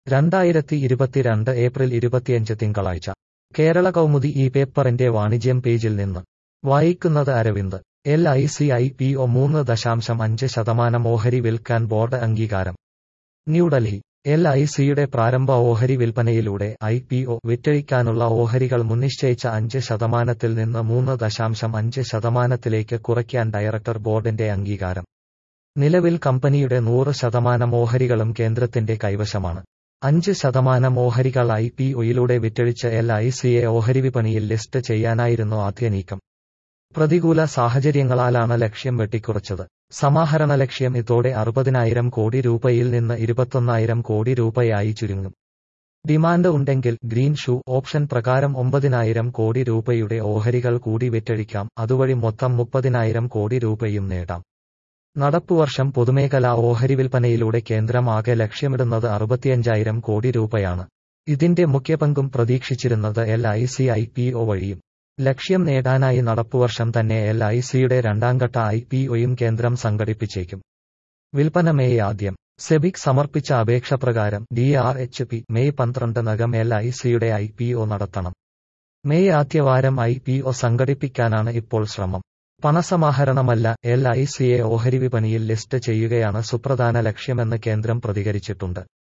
രണ്ടായിരത്തി ഇരുപത്തിരണ്ട് ഏപ്രിൽ ഇരുപത്തിയഞ്ച് തിങ്കളാഴ്ച കേരള കൗമുദി ഈ പേപ്പറിന്റെ വാണിജ്യം പേജിൽ നിന്ന് വായിക്കുന്നത് Aravind L I C I P O മൂന്ന് ദശാംശം അഞ്ച് ശതമാനം ഓഹരി വിൽക്കാൻ ബോർഡ് അംഗീകാരം ന്യൂഡൽഹി എൽ ഐ സിയുടെ പ്രാരംഭ ഓഹരി വിൽപ്പനയിലൂടെ ഐ പി ഒ വിറ്റഴിക്കാനുള്ള ഓഹരികൾ മുൻനിശ്ചയിച്ച അഞ്ച് ശതമാനത്തിൽ നിന്ന് മൂന്ന് ദശാംശം അഞ്ച് ശതമാനത്തിലേക്ക് കുറയ്ക്കാൻ ഡയറക്ടർ ബോർഡിന്റെ അംഗീകാരം നിലവിൽ കമ്പനിയുടെ നൂറ് ശതമാനം ഓഹരികളും കേന്ദ്രത്തിന്റെ കൈവശമാണ് അഞ്ച് ശതമാനം ഓഹരികൾ ഐ പി ഒയിലൂടെ വിറ്റഴിച്ച് എൽ ഐ സിയെ ഓഹരി വിപണിയിൽ ലിസ്റ്റ് ചെയ്യാനായിരുന്നു ആദ്യ നീക്കം പ്രതികൂല സാഹചര്യങ്ങളാലാണ് ലക്ഷ്യം വെട്ടിക്കുറച്ചത് സമാഹരണ ലക്ഷ്യം ഇതോടെ അറുപതിനായിരം കോടി രൂപയിൽ നിന്ന് ഇരുപത്തൊന്നായിരം കോടി രൂപയായി ചുരുങ്ങും ഡിമാൻഡ് ഉണ്ടെങ്കിൽ ഗ്രീൻ ഷൂ ഓപ്ഷൻ പ്രകാരം ഒമ്പതിനായിരം കോടി രൂപയുടെ ഓഹരികൾ കൂടി വിറ്റഴിക്കാം അതുവഴി മൊത്തം മുപ്പതിനായിരം കോടി രൂപയും നേടാം നടപ്പുവർഷം പൊതുമേഖലാ ഓഹരി വിൽപ്പനയിലൂടെ കേന്ദ്രം ആകെ ലക്ഷ്യമിടുന്നത് അറുപത്തിയഞ്ചായിരം കോടി രൂപയാണ് ഇതിന്റെ മുഖ്യ പങ്കും പ്രതീക്ഷിച്ചിരുന്നത് L I C I P O വഴിയും ലക്ഷ്യം നേടാനായി നടപ്പുവർഷം തന്നെ എൽ ഐ സിയുടെ രണ്ടാംഘട്ട ഐ പി ഒയും കേന്ദ്രം സംഘടിപ്പിച്ചേക്കും വിൽപ്പന മെയ് ആദ്യം സെബിക് സമർപ്പിച്ച അപേക്ഷ പ്രകാരം D R H P May പന്ത്രണ്ടിനകം എൽ ഐ സിയുടെ ഐ പി ഒ നടത്തണം മെയ് ആദ്യവാരം ഐ പി ഒ സംഘടിപ്പിക്കാനാണ് ഇപ്പോൾ ശ്രമം പണസമാഹരണമല്ല എൽ ഐ സിയെ ഓഹരി വിപണിയിൽ ലിസ്റ്റ് ചെയ്യുകയാണ് സുപ്രധാന ലക്ഷ്യമെന്ന് കേന്ദ്രം പ്രതികരിച്ചിട്ടുണ്ട്